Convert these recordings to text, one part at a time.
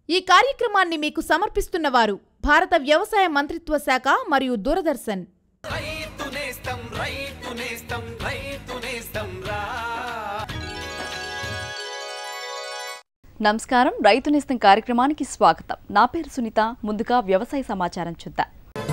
ఈ కార్యక్రమాన్ని మీకు సమర్పిస్తున్న వారు భారత వ్యవసాయ మంత్రిత్వ శాఖ మరియు దూరదర్శన్ రైతు నేస్తం రైతు నేస్తం రైతు నేస్తం రా నమస్కారం రైతు నేస్తం కార్యక్రమానికి స్వాగతం నా పేరు సునీత ముందుగా వ్యవసాయ సమాచారం చూద్దాం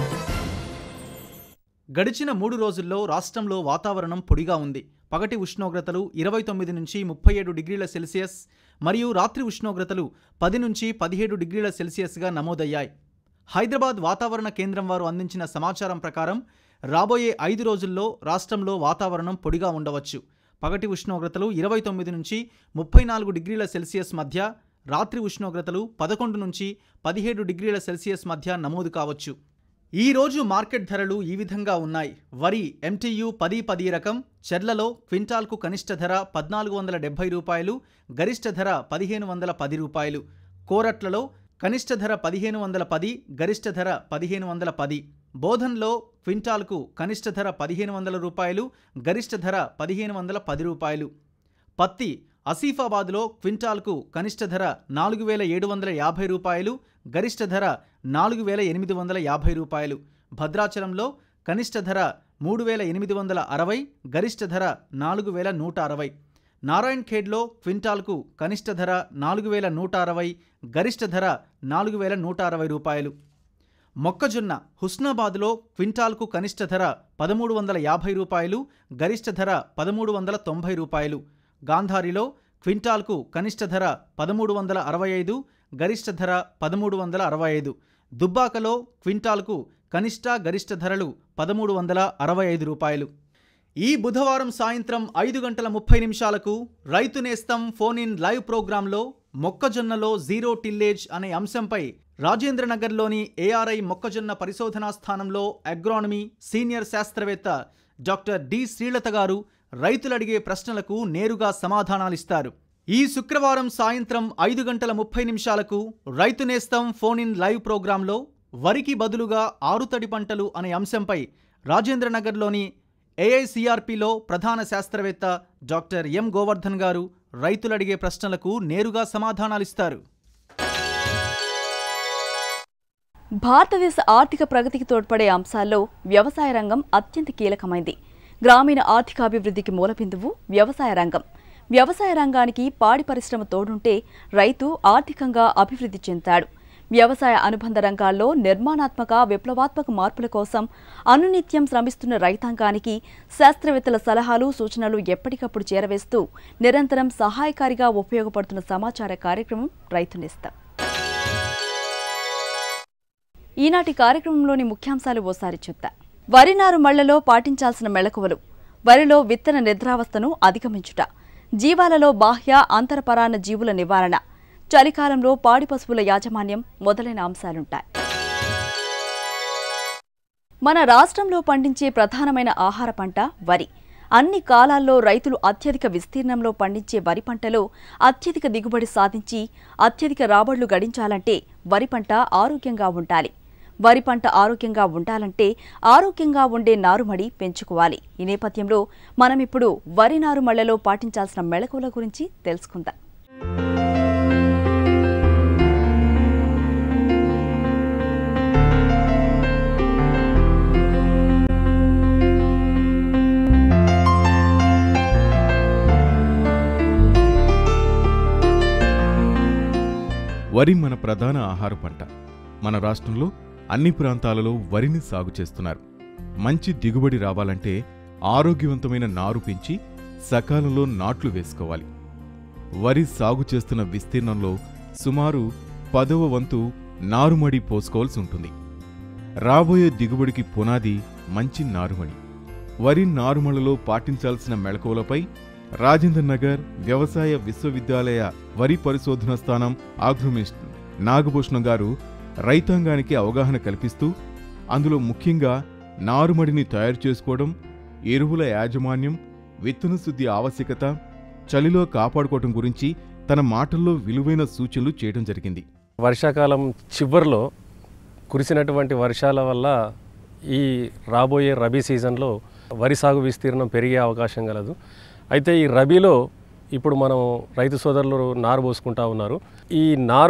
గడిచిన మూడు రోజుల్లో రాష్ట్రంలో వాతావరణం పొడిగా ఉంది పగటి ఉష్ణోగ్రతలు ఇరవై తొమ్మిది నుంచి ముప్పై ఏడు డిగ్రీల సెల్సియస్ మరియు రాత్రి ఉష్ణోగ్రతలు పది నుంచి పదిహేడు డిగ్రీల సెల్సియస్గా నమోదయ్యాయి హైదరాబాద్ వాతావరణ కేంద్రం వారు అందించిన సమాచారం ప్రకారం రాబోయే ఐదు రోజుల్లో రాష్ట్రంలో వాతావరణం పొడిగా ఉండవచ్చు పగటి ఉష్ణోగ్రతలు ఇరవై తొమ్మిది నుంచి ముప్పై నాలుగు డిగ్రీల సెల్సియస్ మధ్య రాత్రి ఉష్ణోగ్రతలు పదకొండు నుంచి పదిహేడు డిగ్రీల సెల్సియస్ మధ్య నమోదు కావచ్చు ఈ రోజు మార్కెట్ ధరలు ఈ విధంగా ఉన్నాయి వరి ఎంటీయు పది పది రకం చెర్లలో క్వింటాల్కు కనిష్ట ధర పద్నాలుగు వందల డెబ్బై రూపాయలు గరిష్ట ధర పదిహేను వందల పది రూపాయలు కోరట్లలో కనిష్ట ధర పదిహేను వందల పది గరిష్ట ధర పదిహేను వందల పది బోధన్లో క్వింటాల్కు కనిష్ట ధర పదిహేను వందల రూపాయలు గరిష్ట ధర పదిహేను వందల పది రూపాయలు పత్తి ఆసిఫాబాద్లో క్వింటాల్కు కనిష్ట ధర నాలుగు వేల ఏడు వందల యాభై రూపాయలు గరిష్ట ధర నాలుగు వేల ఎనిమిది వందల యాభై రూపాయలు భద్రాచలంలో కనిష్ట ధర మూడు వేల ఎనిమిది వందల అరవై గరిష్ట ధర నాలుగు వేల నూట అరవై నారాయణ్ ఖేడ్లో క్వింటాల్కు కనిష్ట ధర నాలుగు వేల నూట అరవై గరిష్ట ధర నాలుగు వేల నూట అరవై రూపాయలు మొక్కజొన్న హుస్నాబాద్లో క్వింటాల్కు కనిష్ట ధర పదమూడు వందల యాభై రూపాయలు గరిష్ట ధర పదమూడు వందల తొంభై రూపాయలు గాంధారిలో క్వింటాల్కు కనిష్ట ధర పదమూడు వందల అరవై ఐదు గరిష్ట ధర పదమూడు వందల అరవై ఐదు దుబ్బాకలో క్వింటాల్కు కనిష్ట గరిష్ట ధరలు పదమూడు వందల అరవై ఐదు రూపాయలు ఈ బుధవారం సాయంత్రం ఐదు గంటల ముప్పై నిమిషాలకు రైతు నేస్తం ఫోన్ ఇన్ లైవ్ ప్రోగ్రాంలో మొక్కజొన్నలో జీరో టిల్లేజ్ అనే అంశంపై రాజేంద్రనగర్లోని ఏఆర్ఐ మొక్కజొన్న పరిశోధనా స్థానంలో అగ్రానమీ సీనియర్ శాస్త్రవేత్త డాక్టర్ డి శ్రీలత గారు రైతులు అడిగే ప్రశ్నలకు నేరుగా సమాధానాలిస్తారు ఈ శుక్రవారం సాయంత్రం ఐదు గంటల ముప్పై నిమిషాలకు రైతు నేస్తం ఫోన్ ఇన్ లైవ్ ప్రోగ్రాంలో వరికి బదులుగా ఆరుతడి పంటలు అనే అంశంపై రాజేంద్రనగర్లోని ఏఐసిఆర్పిలో ప్రధాన శాస్త్రవేత్త డాక్టర్ ఎం గోవర్ధన్ గారు రైతులు అడిగే ప్రశ్నలకు నేరుగా సమాధానాలిస్తారు భారతదేశ ఆర్థిక ప్రగతికి తోడ్పడే అంశాల్లో వ్యవసాయ రంగం అత్యంత కీలకమైంది గ్రామీణ ఆర్థికాభివృద్ధికి మూలబిందువు వ్యవసాయ రంగం వ్యవసాయ రంగానికి పాడి పరిశ్రమ తోడుంటే రైతు ఆర్థికంగా అభివృద్ధి చెందాడు వ్యవసాయ అనుబంధ రంగాల్లో నిర్మాణాత్మక విప్లవాత్మక మార్పుల కోసం అనునిత్యం శ్రమిస్తున్న రైతాంగానికి శాస్త్రవేత్తల సలహాలు సూచనలు ఎప్పటికప్పుడు చేరవేస్తూ నిరంతరం సహాయకారిగా ఉపయోగపడుతున్న సమాచార కార్యక్రమం రైతునిస్తాం ఈనాటి కార్యక్రమంలోని ముఖ్యాంశాలు ఓసారి చూద్దాం వరి నారు మళ్లలో పాటించాల్సిన మెళకువలు వరిలో విత్తన నిద్రావస్థను అధిగమించుట జీవాలలో బాహ్య అంతరపరాన్న జీవుల నివారణ చలికాలంలో పాడి పశువుల యాజమాన్యం మొదలైన అంశాలుంటాయి మన రాష్ట్రంలో పండించే ప్రధానమైన ఆహార పంట వరి అన్ని కాలాల్లో రైతులు అత్యధిక విస్తీర్ణంలో పండించే వరి పంటలో అత్యధిక దిగుబడి సాధించి అత్యధిక రాబడులు గడించాలంటే వరి పంట ఆరోగ్యంగా ఉండాలి వరి పంట ఆరోగ్యంగా ఉండాలంటే ఆరోగ్యంగా ఉండే నారుమడి పెంచుకోవాలి ఈ నేపథ్యంలో మనం ఇప్పుడు వరి నారుమళ్లలో పాటించాల్సిన మెళకువల గురించి తెలుసుకుందాం వరి మన ప్రధాన ఆహార పంట మన రాష్ట్రంలో అన్ని ప్రాంతాలలో వరిని సాగు చేస్తున్నారు మంచి దిగుబడి రావాలంటే ఆరోగ్యవంతమైన నారు పెంచి సకాలంలో నాట్లు వేసుకోవాలి వరి సాగు చేస్తున్న విస్తీర్ణంలో సుమారు పదవ వంతు నారుమడి పోసుకోవాల్సి ఉంటుంది రాబోయే దిగుబడికి పునాది మంచి నారుమడి వరి నారుమడిలో పాటించాల్సిన మెళకువలపై రాజేంద్ర నగర్ వ్యవసాయ విశ్వవిద్యాలయ వరి పరిశోధన స్థానం ఆగ్రోమిస్ట్ నాగభూషణం గారు రైతాంగానికి అవగాహన కల్పిస్తూ అందులో ముఖ్యంగా నారుమడిని తయారు చేసుకోవడం ఎరువుల యాజమాన్యం విత్తన శుద్ధి ఆవశ్యకత చలిలో కాపాడుకోవటం గురించి తన మాటల్లో విలువైన సూచనలు చేయడం జరిగింది వర్షాకాలం చివరిలో కురిసినటువంటి వర్షాల వల్ల ఈ రాబోయే రబీ సీజన్లో వరి సాగు విస్తీర్ణం పెరిగే అవకాశం కలదు అయితే ఈ రబీలో ఇప్పుడు మనం రైతు సోదరులు నారు పోసుకుంటా ఉన్నారు ఈ నారు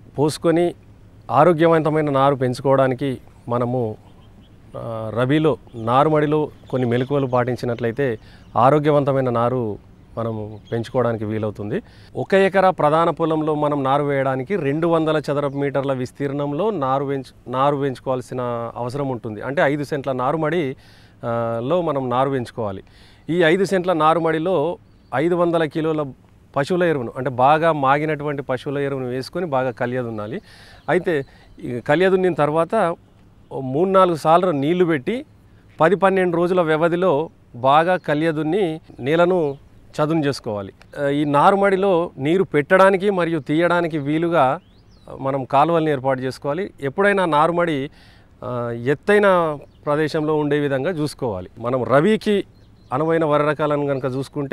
పోసుకొని ఆరోగ్యవంతమైన నారు పెంచుకోవడానికి మనము ఆ, రబీలో నారుమడిలో కొన్ని మెలకువలు పాటించినట్లయితే ఆరోగ్యవంతమైన నారు మనము పెంచుకోవడానికి వీలవుతుంది ఒక ఎకరా ప్రధాన పొలంలో మనం నారు వేయడానికి రెండు వందల చదరపు మీటర్ల విస్తీర్ణంలో నారు పెంచు నారు పెంచుకోవాల్సిన అవసరం ఉంటుంది అంటే ఐదు సెంట్ల నారుమడి ఆ, లో మనం నారు పెంచుకోవాలి ఈ ఐదు సెంట్ల నారుమడిలో ఐదు వందల కిలోల పశువుల ఎరువును అంటే బాగా మాగినటువంటి పశువుల ఎరువును వేసుకొని బాగా కలియదున్నాలి అయితే ఈ కలియదున్నిన తర్వాత ఓ మూడు నాలుగు సార్లు నీళ్లు పెట్టి పది పన్నెండు రోజుల వ్యవధిలో బాగా కలియదున్ని నేలను చదును చేసుకోవాలి ఆ, ఈ నారుమడిలో నీరు పెట్టడానికి మరియు తీయడానికి వీలుగా మనం కాలువల్ని ఏర్పాటు చేసుకోవాలి ఎప్పుడైనా నారుమడి ఆ, ఎత్తైన ప్రదేశంలో ఉండే విధంగా చూసుకోవాలి మనం రబీకి అనువైన వరి రకాలను కనుక చూసుకుంటే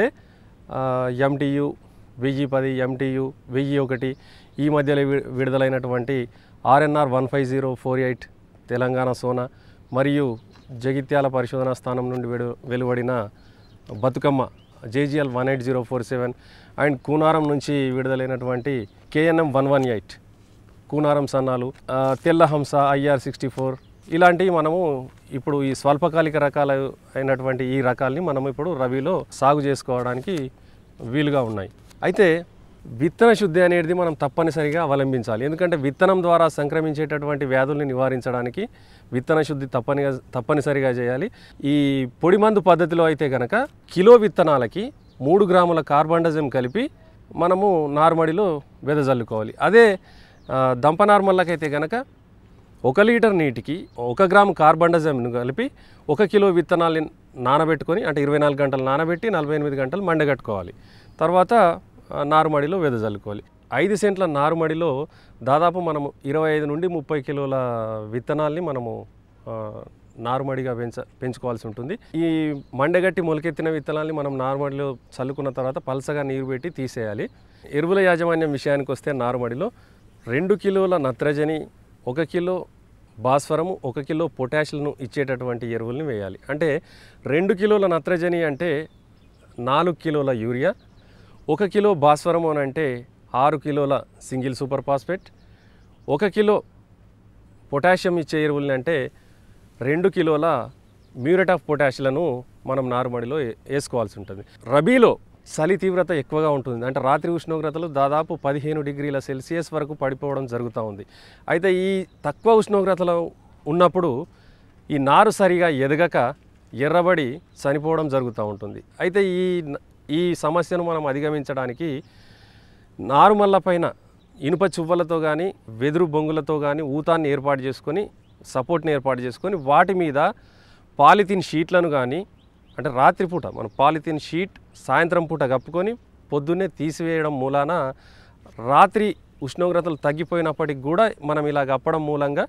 ఎంటీయు వెయ్యి పది ఎంటీయు వెయ్యి ఒకటి ఈ మధ్యలో వి- విడుదలైనటువంటి RNR one five zero four eight Telangana Sona మరియు జగిత్యాల పరిశోధనా స్థానం నుండి వెడు వెలువడిన Bathukamma JGL one eight zero four seven and Kunaram నుంచి విడుదలైనటువంటి KNM one one eight Kunaram సన్నాలు ఆ, తెల్ల హంస ఐఆర్ సిక్స్టీ ఫోర్ ఇలాంటివి మనము ఇప్పుడు ఈ స్వల్పకాలిక రకాల అయినటువంటి ఈ రకాల్ని మనం ఇప్పుడు రబీలో సాగు చేసుకోవడానికి వీలుగా ఉన్నాయి అయితే విత్తన శుద్ధి అనేది మనం తప్పనిసరిగా అవలంబించాలి ఎందుకంటే విత్తనం ద్వారా సంక్రమించేటటువంటి వ్యాధుల్ని నివారించడానికి విత్తన శుద్ధి తప్పనిగా తప్పనిసరిగా చేయాలి ఈ పొడి మందు పద్ధతిలో అయితే కనుక కిలో విత్తనాలకి మూడు గ్రాముల కార్బండజం కలిపి మనము నార్మడిలో వెదజల్లుకోవాలి అదే ఆ, దంప నార్మల్లకైతే కనుక ఒక లీటర్ నీటికి ఒక గ్రాము కార్బండజంను కలిపి ఒక కిలో విత్తనాల్ని నానబెట్టుకొని అంటే ఇరవై నాలుగు గంటలు నానబెట్టి నలభై ఎనిమిది గంటలు మండగట్టుకోవాలి తర్వాత ఆ, నారుమడిలో వెదజల్లుకోవాలి ఐదు సెంట్ల నారుమడిలో దాదాపు మనము ఇరవై ఐదు నుండి ముప్పై కిలోల విత్తనాల్ని మనము ఆ, నారుమడిగా పెంచ పెంచుకోవాల్సి ఉంటుంది ఈ మండగట్టి మొలకెత్తిన విత్తనాల్ని మనం నారుమడిలో చల్లుకున్న తర్వాత పలసగా నీరు పెట్టి తీసేయాలి ఎరువుల యాజమాన్యం విషయానికి వస్తే నారుమడిలో రెండు కిలోల నత్రజని ఒక కిలో భాస్వరము ఒక కిలో పొటాషియంను ఇచ్చేటటువంటి ఎరువుల్ని వేయాలి అంటే రెండు కిలోల నత్రజని అంటే నాలుగు కిలోల యూరియా ఒక కిలో భాస్వరం అని అంటే ఆరు కిలోల సింగిల్ సూపర్ ఫాస్ఫేట్ ఒక కిలో పొటాషియం ఇచ్చే ఎరువుల్ని అంటే రెండు కిలోల మ్యూరేట్ ఆఫ్ పొటాషియలను మనం నారుమడిలో ఏ- వేసుకోవాల్సి ఉంటుంది రబీలో చలి తీవ్రత ఎక్కువగా ఉంటుంది అంటే రాత్రి ఉష్ణోగ్రతలు దాదాపు పదిహేను డిగ్రీల సెల్సియస్ వరకు పడిపోవడం జరుగుతూ ఉంది అయితే ఈ తక్కువ ఉష్ణోగ్రతలో ఉన్నప్పుడు ఈ నారు సరిగా ఎదగక ఎర్రబడి చనిపోవడం జరుగుతూ ఉంటుంది అయితే ఈ న- ఈ సమస్యను మనం అధిగమించడానికి నారుమల్ల పైన ఇనుప చువ్వలతో కానీ వెదురు బొంగులతో కానీ ఊతాన్ని ఏర్పాటు చేసుకొని సపోర్ట్ని ఏర్పాటు చేసుకొని వాటి మీద పాలిథిన్ షీట్లను కానీ అంటే రాత్రిపూట మన పాలిథిన్ షీట్ సాయంత్రం పూట కప్పుకొని పొద్దున్నే తీసివేయడం మూలాన రాత్రి ఉష్ణోగ్రతలు తగ్గిపోయినప్పటికి కూడా మనం ఇలా కప్పడం మూలంగా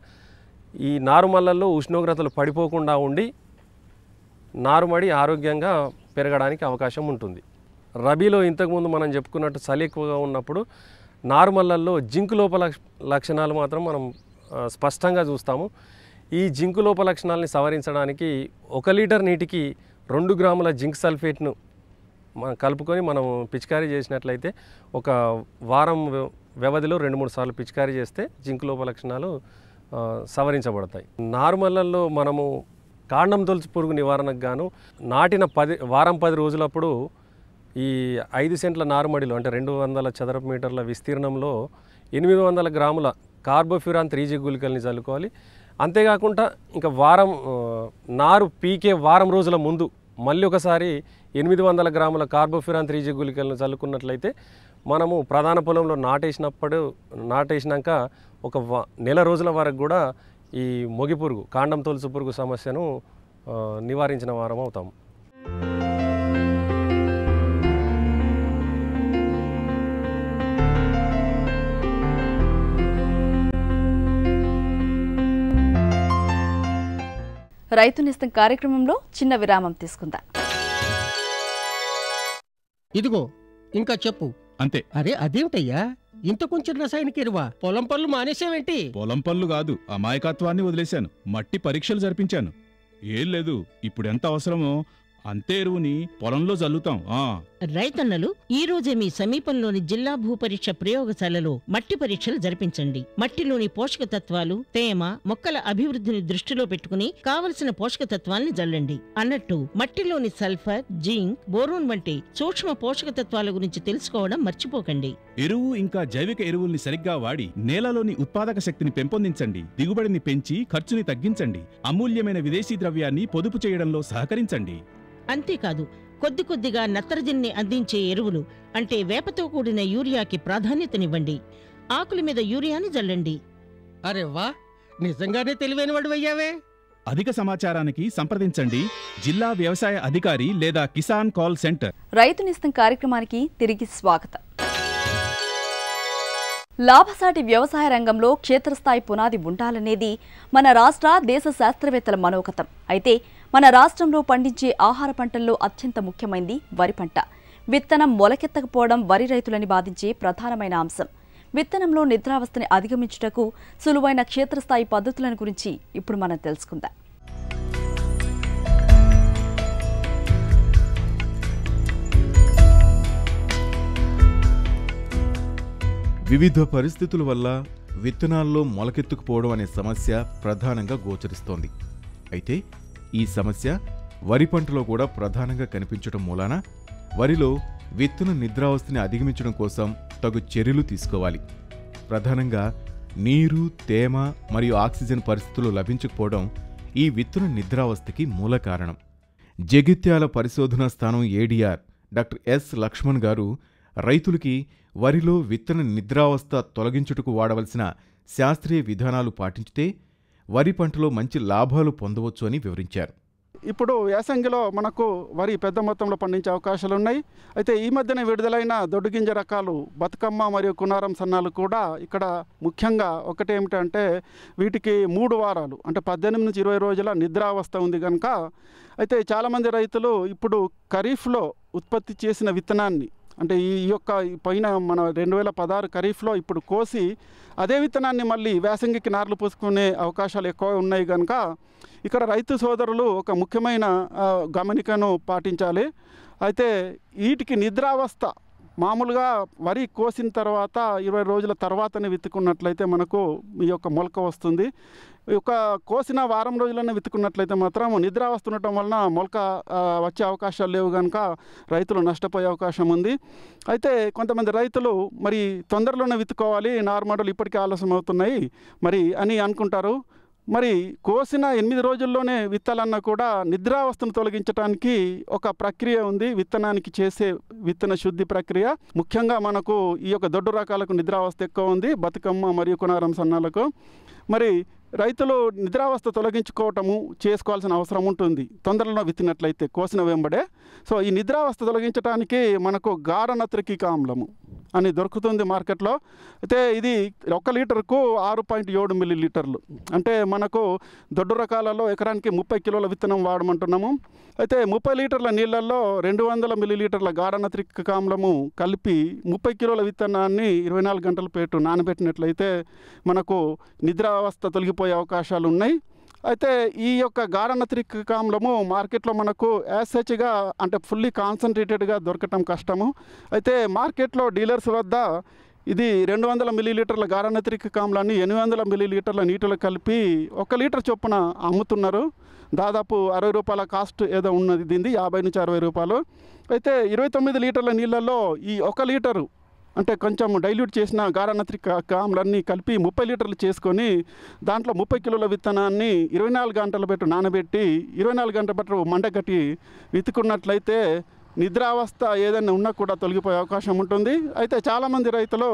ఈ నారుమల్లల్లో ఉష్ణోగ్రతలు పడిపోకుండా ఉండి నారుమడి ఆరోగ్యంగా పెరగడానికి అవకాశం ఉంటుంది రబీలో ఇంతకుముందు మనం చెప్పుకున్నట్టు చలి ఎక్కువగా ఉన్నప్పుడు నారుమల్లల్లో జింకు లోప లక్ష- లక్షణాలు మాత్రం మనం ఆ, స్పష్టంగా చూస్తాము ఈ జింకు లోప లక్షణాలని సవరించడానికి ఒక లీటర్ నీటికి రెండు గ్రాముల జింక్ సల్ఫేట్ను మనం కలుపుకొని మనం పిచికారీ చేసినట్లయితే ఒక వారం వ్య- వ్యవధిలో రెండు మూడు సార్లు పిచికారీ చేస్తే జింక్ లోప లక్షణాలు ఆ, సవరించబడతాయి నారుమల్లల్లో మనము కాండం తొలుచు పురుగు నివారణకు గాను నాటిన పది వారం పది రోజులప్పుడు ఈ ఐదు సెంట్ల నారుమడిలో అంటే రెండు వందల చదరపు మీటర్ల విస్తీర్ణంలో ఎనిమిది వందల గ్రాముల కార్బోఫ్యూరాన్ త్రీ జీ గుళికల్ని చల్లుకోవాలి అంతేకాకుండా ఇంకా వారం ఆ, నారు పీకే వారం రోజుల ముందు మళ్ళీ ఒకసారి ఎనిమిది వందల గ్రాముల కార్బోఫ్యూరాన్ త్రీ జీ గుళికలను చల్లుకున్నట్లయితే మనము ప్రధాన పొలంలో నాటేసినప్పుడు నాటేసినాక ఒక వ- నెల రోజుల వరకు కూడా ఈ మొగి పురుగు కాండం తొలుసు పురుగు సమస్యను ఆ, నివారించిన వారం అవుతాము రైతు నేస్తం కార్యక్రమంలో చిన్న విరామం తీసుకుందాం ఇదిగో ఇంకా చెప్పు అంతే అరే అదేమిటయ్యా ఇంత కొంచెం రసాయనిక ఎరువా పొలం పనులు మానేసావేంటి పొలం పనులు కాదు అమాయకత్వాన్ని వదిలేశాను మట్టి పరీక్షలు జరిపించాను ఏం లేదు ఇప్పుడు ఎంత అవసరమో అంతే ఎరువుని పొలంలో చల్లుతాం ఆ రైతన్నలు ఈ రోజే మీ సమీపంలోని జిల్లా భూపరీక్ష ప్రయోగశాలలో మట్టి పరీక్షలు జరిపించండి మట్టిలోని పోషక తత్వాలు తేమ మొక్కల అభివృద్ధిని దృష్టిలో పెట్టుకుని కావలసిన పోషక తత్వాల్ని జల్లండి అన్నట్టు మట్టిలోని సల్ఫర్ జింక్ బోరోన్ వంటి సూక్ష్మ పోషక తత్వాల గురించి తెలుసుకోవడం మర్చిపోకండి ఎరువు ఇంకా జైవిక ఎరువుల్ని సరిగ్గా వాడి నేలలోని ఉత్పాదక శక్తిని పెంపొందించండి దిగుబడిని పెంచి ఖర్చుని తగ్గించండి అమూల్యమైన విదేశీ ద్రవ్యాన్ని పొదుపు చేయడంలో సహకరించండి అంతేకాదు కొద్ది కొద్దిగా నత్రజనిని అందించే ఎరువులు అంటే వేపతో కూడిన యూరియాకి ప్రాధాన్యతనివ్వండి ఆకుల మీద యూరియాని జల్లండి అరే వా నిజంగానే తెలివైన వాడు అయ్యావే అధిక సమాచారానికి సంప్రదించండి జిల్లా వ్యవసాయ అధికారి లేదా కిసాన్ కాల్ సెంటర్ రైతునిస్తం కార్యక్రమానికి తిరిగి స్వాగతం లాభసాటి వ్యవసాయ రంగంలో క్షేత్రస్థాయి పునాది ఉండాలనేది మన రాష్ట్ర దేశ శాస్త్రవేత్తల మనోగతం అయితే మన రాష్ట్రంలో పండించే ఆహార పంటల్లో అత్యంత ముఖ్యమైనది వరి పంట విత్తనం మొలకెత్తకపోవడం వరి రైతులని బాధించే ప్రధానమైన అంశం విత్తనంలో నిద్రావస్థని అధిగమించుటకు సులువైన క్షేత్రస్థాయి పద్ధతులను గురించి ఇప్పుడు మనం తెలుసుకుందాం వివిధ పరిస్థితుల వల్ల విత్తనాల్లో మొలకెత్తుకుపోవడం అనే సమస్య ప్రధానంగా గోచరిస్తోంది అయితే ఈ సమస్య వరి పంటలో కూడా ప్రధానంగా కనిపించడం మూలాన వరిలో విత్తన నిద్రావస్థని అధిగమించడం కోసం తగు చర్యలు తీసుకోవాలి ప్రధానంగా నీరు తేమ మరియు ఆక్సిజన్ పరిస్థితులు లభించకపోవడం ఈ విత్తన నిద్రావస్థకి మూల కారణం జగిత్యాల పరిశోధనా స్థానం ఏడీఆర్ డాక్టర్ ఎస్ లక్ష్మణ్ గారు రైతులకి వరిలో విత్తన నిద్రావస్థ తొలగించుటకు వాడవలసిన శాస్త్రీయ విధానాలు పాటించితే వరి పంటలో మంచి లాభాలు పొందవచ్చు అని వివరించారు ఇప్పుడు యాసంగిలో మనకు వరి పెద్ద మొత్తంలో పండించే అవకాశాలు ఉన్నాయి అయితే ఈ మధ్యన విడుదలైన దొడ్డుగింజ రకాలు బతుకమ్మ మరియు కునారం సన్నాలు కూడా ఇక్కడ ముఖ్యంగా ఒకటి ఏమిటంటే వీటికి మూడు వారాలు అంటే పద్దెనిమిది నుంచి ఇరవై రోజుల నిద్రావస్థ ఉంది కనుక అయితే చాలామంది రైతులు ఇప్పుడు ఖరీఫ్లో ఉత్పత్తి చేసిన విత్తనాన్ని అంటే ఈ యొక్క ఈ పైన మన రెండు వేల పదహారు ఖరీఫ్లో ఇప్పుడు కోసి అదే విత్తనాన్ని మళ్ళీ వేసంగికి నార్లు పూసుకునే అవకాశాలు ఎక్కువ ఉన్నాయి కనుక ఇక్కడ రైతు సోదరులు ఒక ముఖ్యమైన ఆ, గమనికను పాటించాలి అయితే వీటికి నిద్రావస్థ మామూలుగా వరి కోసిన తర్వాత ఇరవై రోజుల తర్వాతనే విత్తుకున్నట్లయితే మనకు ఈ యొక్క మొలక వస్తుంది ఈ యొక్క కోసిన వారం రోజులనే విత్తుకున్నట్లయితే మాత్రం నిద్రావస్థ ఉండటం వలన మొలక ఆ, వచ్చే అవకాశాలు లేవు కనుక రైతులు నష్టపోయే అవకాశం ఉంది అయితే కొంతమంది రైతులు మరి తొందరలోనే విత్తుకోవాలి నార్మల్ ఇప్పటికే ఆలస్యం అవుతున్నాయి మరి అని అనుకుంటారు మరి కోసిన ఎనిమిది రోజుల్లోనే విత్తాలన్నా కూడా నిద్రావస్థను తొలగించడానికి ఒక ప్రక్రియ ఉంది విత్తనానికి చేసే విత్తన శుద్ధి ప్రక్రియ ముఖ్యంగా మనకు ఈ యొక్క దొడ్డు రకాలకు నిద్రావస్థ ఎక్కువ ఉంది బతుకమ్మ మరియు కునారం సన్నాలకు మరి రైతులు నిద్రావస్థ తొలగించుకోవటము చేసుకోవాల్సిన అవసరం ఉంటుంది తొందరలో విత్తినట్లయితే కోసిన వెంబడే సో ఈ నిద్రావస్థ తొలగించడానికి మనకు గాఢనత్రికిక ఆమ్లము అని దొరుకుతుంది మార్కెట్లో అయితే ఇది ఒక లీటర్కు ఆరు పాయింట్ ఏడు మిల్లీ లీటర్లు అంటే మనకు దొడ్డు రకాలలో ఎకరానికి ముప్పై కిలోల విత్తనం వాడమంటున్నాము అయితే ముప్పై లీటర్ల నీళ్ళల్లో రెండు వందల మిల్లీ లీటర్ల గాఢనత్రిక ఆమ్లము కలిపి ముప్పై కిలోల విత్తనాన్ని ఇరవై నాలుగు గంటల పేటు నానబెట్టినట్లయితే మనకు నిద్రావస్థ తొలగిపోయే అవకాశాలు ఉన్నాయి అయితే ఈ యొక్క గాఢనత్రిక ఆమ్లము మార్కెట్లో మనకు యాసెచ్గా అంటే ఫుల్లీ కాన్సన్ట్రేటెడ్గా దొరకటం కష్టము అయితే మార్కెట్లో డీలర్స్ వద్ద ఇది రెండు వందల మిల్లీలీటర్ల గాఢనత్రిక ఆమ్లాన్ని ఎనిమిది వందల మిల్లీలీటర్ల నీటిలో కలిపి ఒక లీటర్ చొప్పున అమ్ముతున్నారు దాదాపు అరవై రూపాయల కాస్ట్ ఏదో ఉన్నది దీనిది యాభై నుంచి అరవై రూపాయలు అయితే ఇరవై తొమ్మిది లీటర్ల నీళ్ళల్లో ఈ ఒక లీటరు అంటే కొంచెం డైల్యూట్ చేసిన గాఢనత్రిక ఆమ్లన్నీ కలిపి ముప్పై లీటర్లు చేసుకొని దాంట్లో ముప్పై కిలోల విత్తనాన్ని ఇరవై నాలుగు గంటల పెట్టు నానబెట్టి ఇరవై నాలుగు గంటల పెట్టు మండగట్టి విత్తుకున్నట్లయితే నిద్రావస్థ ఏదైనా ఉన్నా కూడా తొలగిపోయే అవకాశం ఉంటుంది అయితే చాలామంది రైతులు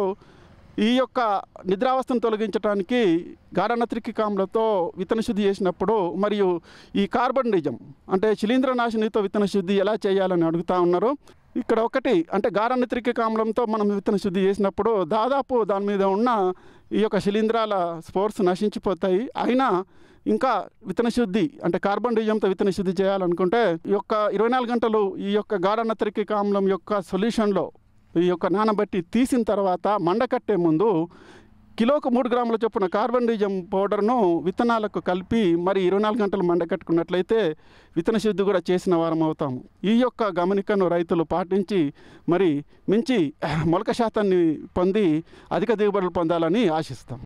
ఈ యొక్క నిద్రావస్థను తొలగించడానికి గాఢనత్రికాంలతో విత్తన శుద్ధి చేసినప్పుడు మరియు ఈ కార్బన్ నిజం అంటే శిలీంద్రనాశినితో విత్తన శుద్ధి ఎలా చేయాలని అడుగుతా ఉన్నారు ఇక్కడ ఒకటి అంటే గాఢనత్రిక ఆమ్లంతో మనం విత్తన శుద్ధి చేసినప్పుడు దాదాపు దాని మీద ఉన్న ఈ యొక్క శిలీంధ్రాల స్పోర్స్ నశించిపోతాయి అయినా ఇంకా విత్తన శుద్ధి అంటే కార్బన్ డిజంతో విత్తన శుద్ధి చేయాలనుకుంటే ఈ యొక్క ఇరవై నాలుగు గంటలు ఈ యొక్క గాఢనత్రిక ఆమ్లం యొక్క సొల్యూషన్లో ఈ యొక్క నానబెట్టి తీసిన తర్వాత మండకట్టే ముందు కిలోకు మూడు గ్రాముల చొప్పున కార్బన్ డిజం పౌడర్ను విత్తనాలకు కలిపి మరి ఇరవై నాలుగు గంటలు మండకట్టుకున్నట్లయితే విత్తన శుద్ధి కూడా చేసిన వారం అవుతాము ఈ యొక్క గమనికను రైతులు పాటించి మరి మించి మొలక శాతాన్ని పొంది అధిక దిగుబడులు పొందాలని ఆశిస్తాం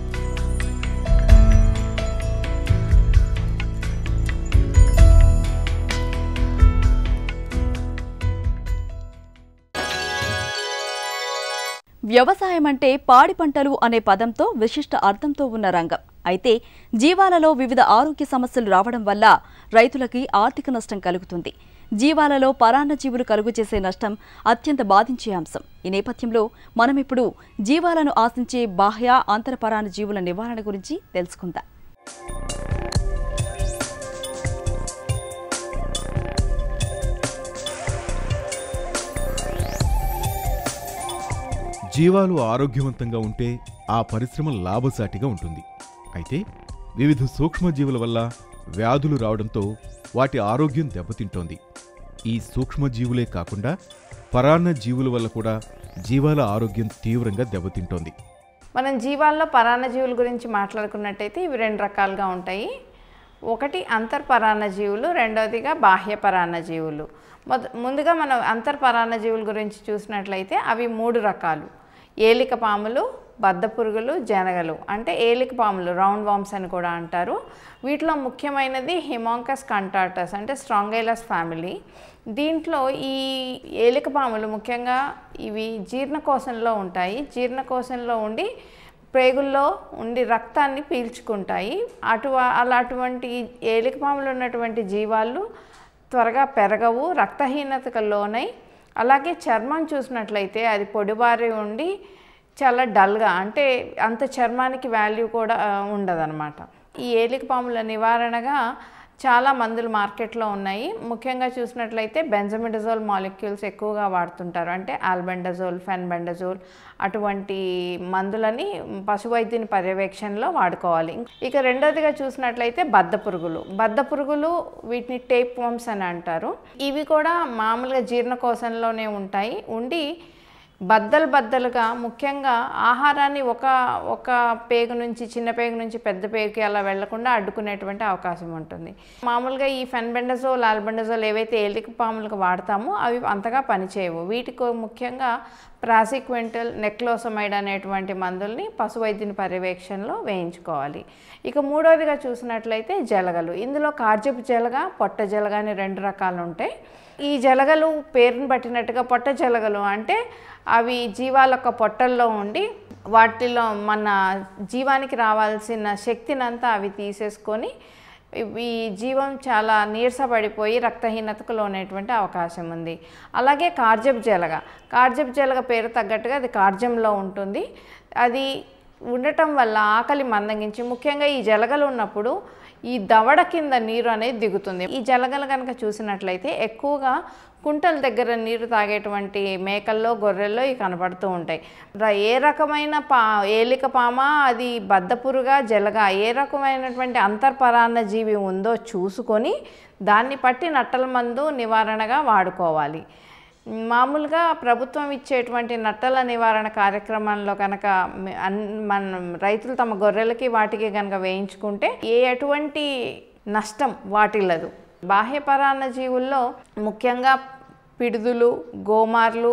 వ్యవసాయం అంటే పాడి పంటలు అనే పదంతో విశిష్ట అర్థంతో ఉన్న రంగం అయితే జీవాలలో వివిధ ఆరోగ్య సమస్యలు రావడం వల్ల రైతులకి ఆర్థిక నష్టం కలుగుతుంది జీవాలలో పరాన్న జీవులు కలుగు చేసే నష్టం అత్యంత బాధించే అంశం ఈ నేపథ్యంలో మనం ఇప్పుడు జీవాలను ఆశించే బాహ్య అంతరపరాన్న జీవుల నివారణ గురించి తెలుసుకుందాం జీవాలు ఆరోగ్యవంతంగా ఉంటే ఆ పరిశ్రమ లాభసాటిగా ఉంటుంది అయితే వివిధ సూక్ష్మజీవుల వల్ల వ్యాధులు రావడంతో వాటి ఆరోగ్యం దెబ్బతింటోంది ఈ సూక్ష్మజీవులే కాకుండా పరాన్న జీవుల వల్ల కూడా జీవాల ఆరోగ్యం తీవ్రంగా దెబ్బతింటోంది మనం జీవాల్లో పరాన్నజీవుల గురించి మాట్లాడుకున్నట్టయితే ఇవి రెండు రకాలుగా ఉంటాయి ఒకటి అంతర్పరాన్నజీవులు రెండవదిగా బాహ్య పరాన్నజీవులు మొద ముందుగా మనం అంతర్పరాన్నజీవుల గురించి చూసినట్లయితే అవి మూడు రకాలు ఏలిక పాములు బద్ద పురుగులు జనగలు అంటే ఏలిక పాములు రౌండ్ వామ్స్ అని కూడా అంటారు వీటిలో ముఖ్యమైనది హిమాంకస్ కంటాటస్ అంటే స్ట్రాంగైలస్ ఫ్యామిలీ దీంట్లో ఈ ఏలిక పాములు ముఖ్యంగా ఇవి జీర్ణకోశంలో ఉంటాయి జీర్ణకోశంలో ఉండి ప్రేగుల్లో ఉండి రక్తాన్ని పీల్చుకుంటాయి అటు అలా అటువంటి ఏలిక పాములు ఉన్నటువంటి జీవాలు త్వరగా పెరగవు రక్తహీనతకు లోనై అలాగే చర్మం చూసినట్లయితే అది పొడిబారి ఉండి చాలా డల్గా అంటే అంత చర్మానికి వాల్యూ కూడా ఉండదన్నమాట ఈ ఏలిక పాముల నివారణగా చాలా మందులు మార్కెట్లో ఉన్నాయి ముఖ్యంగా చూసినట్లయితే బెంజమిడజోల్ మాలిక్యూల్స్ ఎక్కువగా వాడుతుంటారు అంటే ఆల్బెండజోల్ ఫెన్బెండజోల్ అటువంటి మందులని పశువైద్యుని పర్యవేక్షణలో వాడుకోవాలి ఇక రెండోదిగా చూసినట్లయితే బద్ద పురుగులు బద్ద పురుగులు వీటిని టేప్ వామ్స్ అని అంటారు ఇవి కూడా మామూలుగా జీర్ణకోశంలోనే ఉంటాయి ఉండి బద్దలు బద్దలుగా ముఖ్యంగా ఆహారాన్ని ఒక ఒక పేగు నుంచి చిన్న పేగు నుంచి పెద్ద పేగుకి అలా వెళ్లకుండా అడ్డుకునేటువంటి అవకాశం ఉంటుంది మామూలుగా ఈ ఫెన్బెండజోల్ ఆల్బెండజోల్ ఏవైతే ఏలిక పాములకు వాడతామో అవి అంతగా పనిచేయవు వీటికి ముఖ్యంగా ప్రాసిక్వెంటల్ నెక్లోసమైడ్ అనేటువంటి మందుల్ని పశువైద్యుని పర్యవేక్షణలో వేయించుకోవాలి ఇక మూడవదిగా చూసినట్లయితే జలగలు ఇందులో కార్జపు జలగ పొట్ట జలగ అని రెండు రకాలు ఉంటాయి ఈ జలగలు పేరుని పట్టినట్టుగా పొట్ట జలగలు అంటే అవి జీవాల యొక్క పొట్టల్లో ఉండి వాటిలో మన జీవానికి రావాల్సిన శక్తినంతా అవి తీసేసుకొని ఈ జీవం చాలా నీరసపడిపోయి రక్తహీనతకు లోనేటువంటి అవకాశం ఉంది అలాగే కార్జబ్ జలగ కార్జబ్ జలగ పేరు తగ్గట్టుగా అది కార్జంలో ఉంటుంది అది ఉండటం వల్ల ఆకలి మందగించి ముఖ్యంగా ఈ జలగలు ఉన్నప్పుడు ఈ దవడ కింద నీరు అనేది దిగుతుంది ఈ జలగలు కనుక చూసినట్లయితే ఎక్కువగా కుంటల దగ్గర నీరు తాగేటువంటి మేకల్లో గొర్రెల్లో ఇవి కనపడుతూ ఉంటాయి ఏ రకమైన పా ఏలిక పామ అది బద్దపురుగా జలగా ఏ రకమైనటువంటి అంతర్పరాన్న జీవి ఉందో చూసుకొని దాన్ని పట్టి నట్టల మందు నివారణగా వాడుకోవాలి మామూలుగా ప్రభుత్వం ఇచ్చేటువంటి నట్టల నివారణ కార్యక్రమంలో కనుక మన రైతులు తమ గొర్రెలకి వాటికి కనుక వేయించుకుంటే ఏ ఎటువంటి నష్టం వాటిల్లదు బాహ్య పరాన్న జీవుల్లో ముఖ్యంగా పిడుదులు గోమార్లు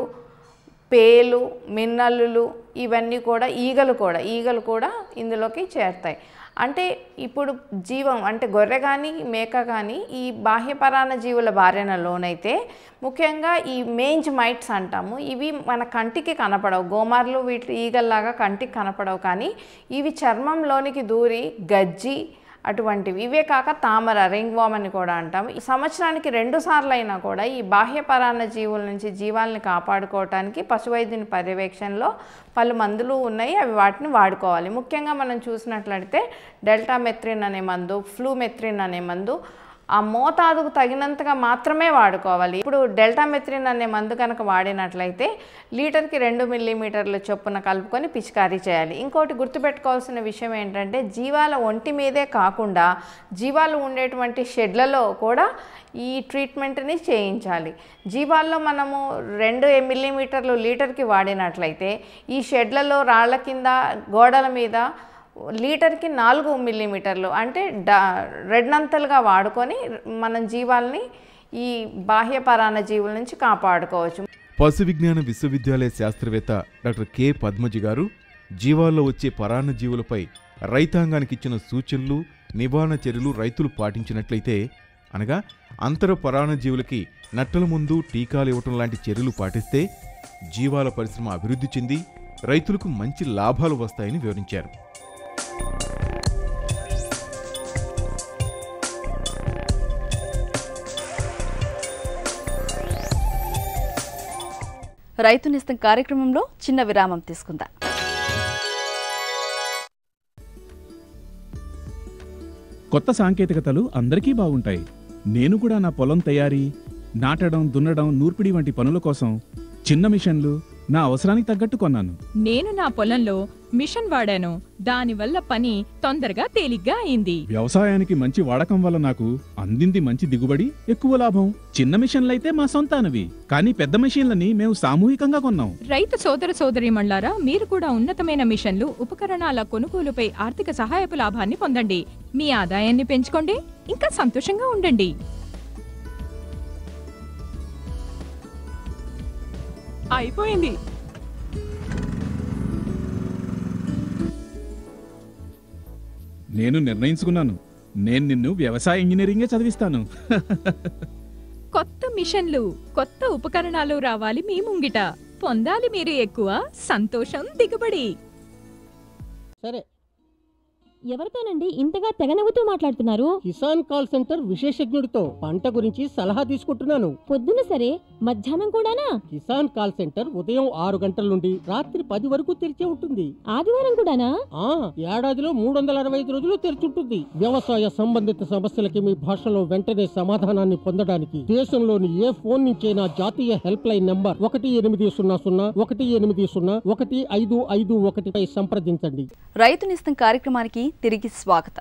పేలు మిన్నల్లులు ఇవన్నీ కూడా ఈగలు కూడా ఈగలు కూడా ఇందులోకి చేరుతాయి అంటే ఇప్పుడు జీవం అంటే గొర్రె కానీ మేక కానీ ఈ బాహ్యపరాన్న జీవుల బారిన లోనైతే ముఖ్యంగా ఈ మేంజ్ మైట్స్ అంటాము ఇవి మన కంటికి కనపడవు గోమార్లు వీటి ఈగల్లాగా కంటికి కనపడవు కానీ ఇవి చర్మంలోనికి దూరి గజ్జి అటువంటివి ఇవే కాక తామర రింగ్ వామ్ అని కూడా అంటాం ఈ సంవత్సరానికి రెండు సార్లు అయినా కూడా ఈ బాహ్య పరాన్న జీవుల నుంచి జీవాల్ని కాపాడుకోవటానికి పశువైద్యుని పర్యవేక్షణలో పలు మందులు ఉన్నాయి అవి వాటిని వాడుకోవాలి ముఖ్యంగా మనం చూసినట్లయితే డెల్టా మెత్రిన్ అనే మందు ఫ్లూమెత్రిన్ అనే మందు ఆ మోతాదుకు తగినంతగా మాత్రమే వాడుకోవాలి ఇప్పుడు డెల్టామెత్రిన్ అనే మందు కనుక వాడినట్లయితే లీటర్కి రెండు మిల్లీమీటర్ల చొప్పున కలుపుకొని పిచికారీ చేయాలి ఇంకోటి గుర్తుపెట్టుకోవాల్సిన విషయం ఏంటంటే జీవాల ఒంటి మీదే కాకుండా జీవాలు ఉండేటువంటి షెడ్లలో కూడా ఈ ట్రీట్మెంట్ని చేయించాలి జీవాల్లో మనము రెండు మిల్లీమీటర్లు లీటర్కి వాడినట్లయితే ఈ షెడ్లలో రాళ్ల కింద గోడల మీద లీటర్కి నాలుగు మిల్లీమీటర్లు అంటే డా రెండంతలుగా వాడుకొని మనం జీవాల్ని ఈ బాహ్య పరాన్న జీవుల నుంచి కాపాడుకోవచ్చు పశు విజ్ఞాన విశ్వవిద్యాలయ శాస్త్రవేత్త డాక్టర్ కె పద్మజి గారు జీవాల్లో వచ్చే పరాన్న జీవులపై రైతాంగానికి ఇచ్చిన సూచనలు నివారణ చర్యలు రైతులు పాటించినట్లయితే అనగా అంతర పరాణ జీవులకి నట్టల ముందు టీకాలు ఇవ్వటం లాంటి చర్యలు పాటిస్తే జీవాల పరిశ్రమ అభివృద్ధి చెంది రైతులకు మంచి లాభాలు వస్తాయని వివరించారు రైతు నేస్తం కార్యక్రమంలో చిన్న విరామం తీసుకుందాం కొత్త సాంకేతికతలు అందరికీ బాగుంటాయి నేను కూడా నా పొలం తయారీ నాటడం దున్నడం నూర్పిడి వంటి పనుల కోసం చిన్న మిషన్లు నా అవసరానికి తగ్గట్టు కొన్నాను నేను నా పొలంలో మిషన్ వాడాను దానివల్ల పని తొందరగా తేలిగ్గా అయింది వ్యవసాయానికి మంచి వాడకం వల్ల నాకు అందింది మంచి దిగుబడి ఎక్కువ లాభం చిన్న మిషన్లైతే మా సొంతానవి కానీ పెద్ద మిషన్లని మేము సామూహికంగా కొన్నాం రైతు సోదర సోదరీమణ్లారా మీరు కూడా ఉన్నతమైన మిషన్లు ఉపకరణాల కొనుగోలుపై ఆర్థిక సహాయపు లాభాన్ని పొందండి మీ ఆదాయాన్ని పెంచుకోండి ఇంకా సంతోషంగా ఉండండి అయిపోయింది నేను నిర్ణయించుకున్నాను నేను నిన్ను వ్యవసాయ ఇంజనీరింగే చదివిస్తాను కొత్త మిషన్లు కొత్త ఉపకరణాలు రావాలి మీ ముంగిట పొందాలి మీరు ఎక్కువ సంతోషం దిగుబడి సరే ఎవరితోనండి ఇంతగా తెగ నవ్వుతూ మాట్లాడుతున్నారు కిసాన్ కాల్ సెంటర్ విశేషజ్ఞుడితో పంట గురించి సలహా తీసుకుంటున్నాను పొద్దున సరే మధ్యాహ్నం కూడానా కిసాన్ కాల్ సెంటర్ ఉదయం ఆరు గంటల నుండి రాత్రి పది వరకు తెరిచే ఉంటుంది ఆదివారం కూడానా ఆ ఏడాదిలో మూడు వందల అరవై ఐదు రోజులు తెరిచుంటుంది వ్యవసాయ సంబంధిత సమస్యలకి మీ భాషలో వెంటనే సమాధానాన్ని పొందడానికి దేశంలోని ఏ ఫోన్ నుంచైనా జాతీయ హెల్ప్ లైన్ నంబర్ ఒకటి ఎనిమిది సున్నా సున్నా ఒకటి ఎనిమిది సున్నా ఒకటి ఐదు ఐదు ఒకటిపై సంప్రదించండి రైతు నేస్తం కార్యక్రమానికి తిరిగి స్వాగతం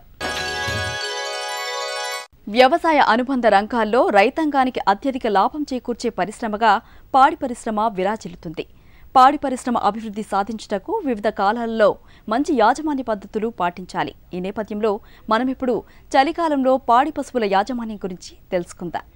వ్యవసాయ అనుబంధ రంగాల్లో రైతాంగానికి అత్యధిక లాభం చేకూర్చే పరిశ్రమగా పాడి పరిశ్రమ విరాజిల్లుతుంది పాడి పరిశ్రమ అభివృద్ధి సాధించుటకు వివిధ కాలాలలో మంచి యాజమాన్య పద్ధతులు పాటించాలి ఈ నేపథ్యంలో మనం ఇప్పుడు చలికాలంలో పాడి పశువుల యాజమాన్యం గురించి తెలుసుకుందాం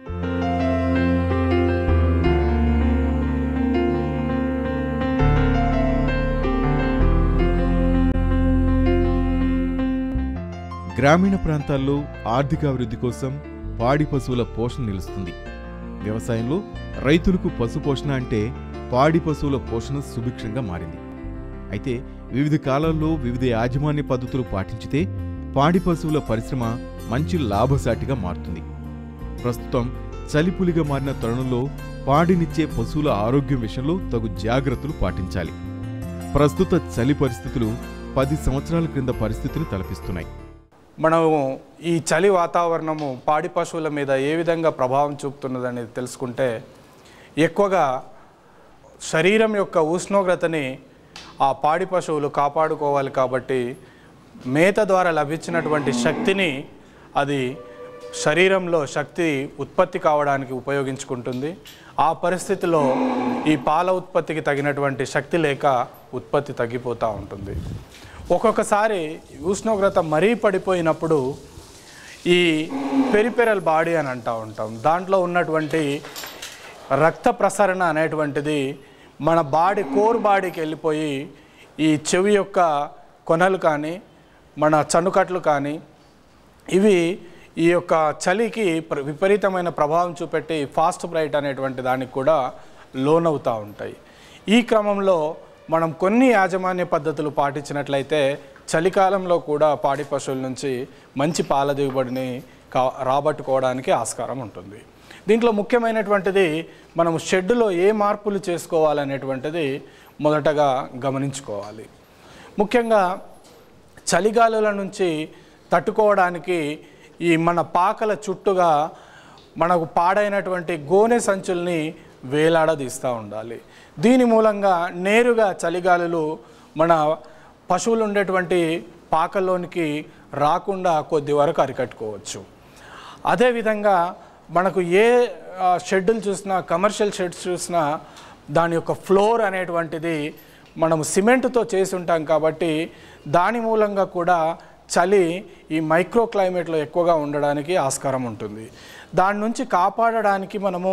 గ్రామీణ ప్రాంతాల్లో ఆర్థికాభివృద్ధి కోసం పాడి పశువుల పోషణ నిలుస్తుంది వ్యవసాయంలో రైతులకు పశు పోషణ అంటే పాడి పశువుల పోషణ సుభిక్షంగా మారింది అయితే వివిధ కాలాల్లో వివిధ యాజమాన్య పద్ధతులు పాటించితే పాడి పశువుల పరిశ్రమ మంచి లాభసాటిగా మారుతుంది ప్రస్తుతం చలిపులిగా మారిన తరుణంలో పాడినిచ్చే పశువుల ఆరోగ్యం విషయంలో తగు జాగ్రత్తలు పాటించాలి ప్రస్తుత చలి పరిస్థితులు పది సంవత్సరాల క్రింద పరిస్థితులు తలపిస్తున్నాయి మనము ఈ చలి వాతావరణము పాడి పశువుల మీద ఏ విధంగా ప్రభావం చూపుతున్నది అనేది తెలుసుకుంటే ఎక్కువగా శరీరం యొక్క ఉష్ణోగ్రతని ఆ పాడి పశువులు కాపాడుకోవాలి కాబట్టి మేత ద్వారా లభించినటువంటి శక్తిని అది శరీరంలో శక్తి ఉత్పత్తి కావడానికి ఉపయోగించుకుంటుంది ఆ పరిస్థితిలో ఈ పాల ఉత్పత్తికి తగినటువంటి శక్తి లేక ఉత్పత్తి తగ్గిపోతూ ఉంటుంది ఒక్కొక్కసారి ఉష్ణోగ్రత మరీ పడిపోయినప్పుడు ఈ పెరిపెరల్ బాడీ అని అంటూ ఉంటాం దాంట్లో ఉన్నటువంటి రక్త ప్రసరణ అనేటువంటిది మన బాడీ కోర్ బాడీకి వెళ్ళిపోయి ఈ చెవి యొక్క కొనలు కానీ మన చనుకట్లు కానీ ఇవి ఈ యొక్క చలికి ప్ర- విపరీతమైన ప్రభావం చూపెట్టి ఫాస్ట్ బ్రైట్ అనేటువంటి దానికి కూడా లోనవుతూ ఉంటాయి ఈ క్రమంలో మనం కొన్ని యాజమాన్య పద్ధతులు పాటించినట్లయితే చలికాలంలో కూడా పాడి పశువుల నుంచి మంచి పాల దిగుబడిని కా రాబట్టుకోవడానికి ఆస్కారం ఉంటుంది దీంట్లో ముఖ్యమైనటువంటిది మనం షెడ్డులో ఏ మార్పులు చేసుకోవాలనేటువంటిది మొదటగా గమనించుకోవాలి ముఖ్యంగా చలిగాలుల నుంచి తట్టుకోవడానికి ఈ మన పాకల చుట్టుగా మనకు పాడైనటువంటి గోనె సంచుల్ని వేలాడదీస్తూ ఉండాలి దీని మూలంగా నేరుగా చలిగాలులు మన పశువులు ఉండేటువంటి పాకల్లోనికి రాకుండా కొద్ది వరకు అరికట్టుకోవచ్చు అదేవిధంగా మనకు ఏ ఆ, షెడ్యూల్ చూసినా కమర్షియల్ షెడ్స్ చూసినా దాని యొక్క ఫ్లోర్ అనేటువంటిది మనం సిమెంట్తో చేసి ఉంటాం కాబట్టి దాని మూలంగా కూడా చలి ఈ మైక్రో క్లైమేట్లో ఎక్కువగా ఉండడానికి ఆస్కారం ఉంటుంది దాని నుంచి కాపాడడానికి మనము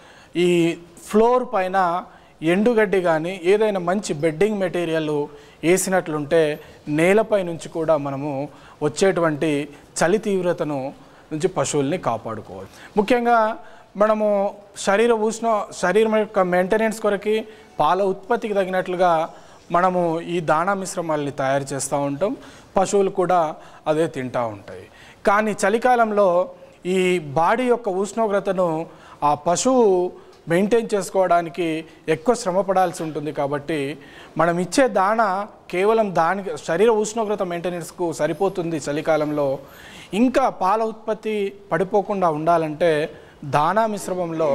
ఈ ఫ్లోర్ పైన ఎండుగడ్డి కానీ ఏదైనా మంచి బెడ్డింగ్ మెటీరియల్ వేసినట్లుంటే నేలపై నుంచి కూడా మనము వచ్చేటువంటి చలి తీవ్రతను నుంచి పశువుల్ని కాపాడుకోవాలి ముఖ్యంగా మనము శరీర ఉష్ణ శరీరం యొక్క మెయింటెనెన్స్ కొరకి పాల ఉత్పత్తికి తగినట్లుగా మనము ఈ దాణా మిశ్రమాల్ని తయారు చేస్తూ ఉంటాం పశువులు కూడా అదే తింటూ ఉంటాయి కానీ చలికాలంలో ఈ బాడీ యొక్క ఉష్ణోగ్రతను ఆ పశువు మెయింటైన్ చేసుకోవడానికి ఎక్కువ శ్రమ పడాల్సి ఉంటుంది కాబట్టి మనం ఇచ్చే దాణ కేవలం దానికి శరీర ఉష్ణోగ్రత మెయింటెనెన్స్కు సరిపోతుంది చలికాలంలో ఇంకా పాల ఉత్పత్తి పడిపోకుండా ఉండాలంటే దాణా మిశ్రమంలో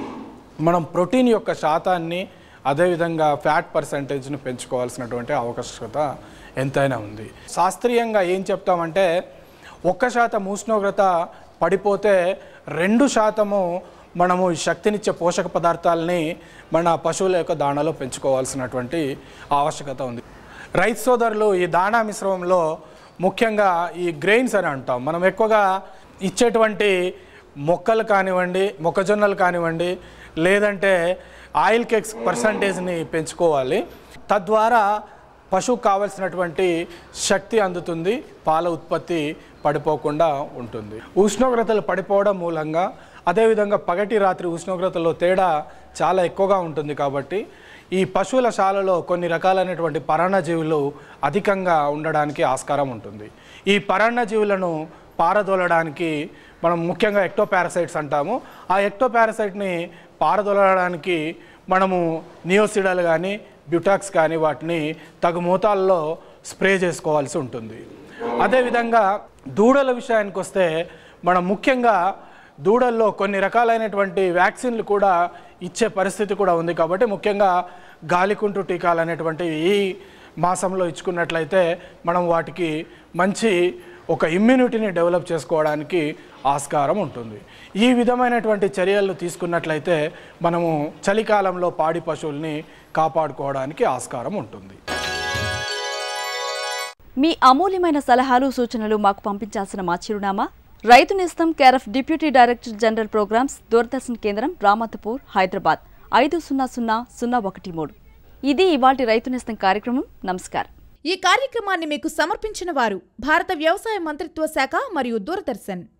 మనం ప్రోటీన్ యొక్క శాతాన్ని అదేవిధంగా ఫ్యాట్ పర్సంటేజ్ను పెంచుకోవాల్సినటువంటి ఆవశ్యకత ఎంతైనా ఉంది శాస్త్రీయంగా ఏం చెప్తామంటే ఒక్క శాతం ఉష్ణోగ్రత పడిపోతే రెండు శాతము మనము ఈ శక్తినిచ్చే పోషక పదార్థాలని మన పశువుల యొక్క దాణాలో పెంచుకోవాల్సినటువంటి ఆవశ్యకత ఉంది రైతు సోదరులు ఈ దాణా మిశ్రమంలో ముఖ్యంగా ఈ గ్రెయిన్స్ అని అంటాం మనం ఎక్కువగా ఇచ్చేటువంటి మొక్కలు కానివ్వండి మొక్కజొన్నలు కానివ్వండి లేదంటే ఆయిల్ కేక్స్ పర్సంటేజ్ని పెంచుకోవాలి తద్వారా పశువుకు కావలసినటువంటి శక్తి అందుతుంది పాల ఉత్పత్తి పడిపోకుండా ఉంటుంది ఉష్ణోగ్రతలు పడిపోవడం మూలంగా అదేవిధంగా పగటి రాత్రి ఉష్ణోగ్రతలో తేడా చాలా ఎక్కువగా ఉంటుంది కాబట్టి ఈ పశువుల శాలలో కొన్ని రకాలైనటువంటి పరాన్నజీవులు అధికంగా ఉండడానికి ఆస్కారం ఉంటుంది ఈ పరాన్నజీవులను పారదోలడానికి మనం ముఖ్యంగా ఎక్టోపారసైట్స్ అంటాము ఆ ఎక్టోపారసైట్ని పారదోలడానికి మనము నియోసిడాలు కానీ బ్యూటాక్స్ కానీ వాటిని తగు మోతాల్లో స్ప్రే చేసుకోవాల్సి ఉంటుంది అదేవిధంగా దూడల విషయానికి వస్తే మనం ముఖ్యంగా దూడల్లో కొన్ని రకాలైనటువంటి వ్యాక్సిన్లు కూడా ఇచ్చే పరిస్థితి కూడా ఉంది కాబట్టి ముఖ్యంగా గాలికుంటు టీకాలు అనేటువంటి ఈ మాసంలో ఇచ్చుకున్నట్లయితే మనం వాటికి మంచి ఒక ఇమ్యూనిటీని డెవలప్ చేసుకోవడానికి ఆస్కారం ఉంటుంది ఈ విధమైనటువంటి చర్యలు తీసుకున్నట్లయితే మనము చలికాలంలో పాడి పశువుల్ని కాపాడుకోవడానికి ఆస్కారం ఉంటుంది మీ అమూల్యమైన సలహాలు సూచనలు మాకు పంపించాల్సిన మా చిరునామా Rythu Nestham care of deputy director general programmes Doordarshan కేంద్రం రామతపూర్ హైదరాబాద్ ఐదు సున్నా సున్నా సున్నా ఒకటి మూడు ఇది ఇవాటి రైతు నేస్తం కార్యక్రమం నమస్కారం ఈ కార్యక్రమాన్ని మీకు సమర్పించిన వారు భారత వ్యవసాయ మంత్రిత్వ శాఖ మరియు దూరదర్శన్